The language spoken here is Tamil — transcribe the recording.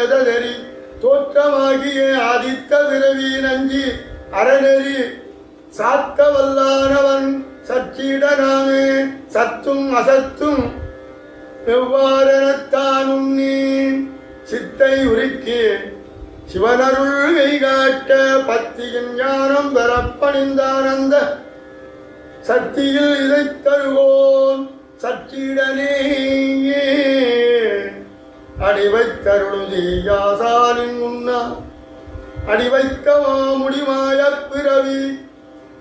வேதநெறி தோற்றமாகிய ஆதித்த பிறவி நஞ்சி அறநெறி சாத்த வல்லானவன் சச்சிடனாமே சத்தும் அசத்தும் எவ்வாறெனத்தான் நீ சித்தை உருக்கி சிவனருள் கைகாட்ட பத்தியின் ஞானம் பெறப்பணிந்தானந்த சக்தியில் இதை தருவோன் சச்சிடனே அடிவைத்தருளுதியாசானின் முன்னா அடிவைக்கவா முடிமாய பிறவி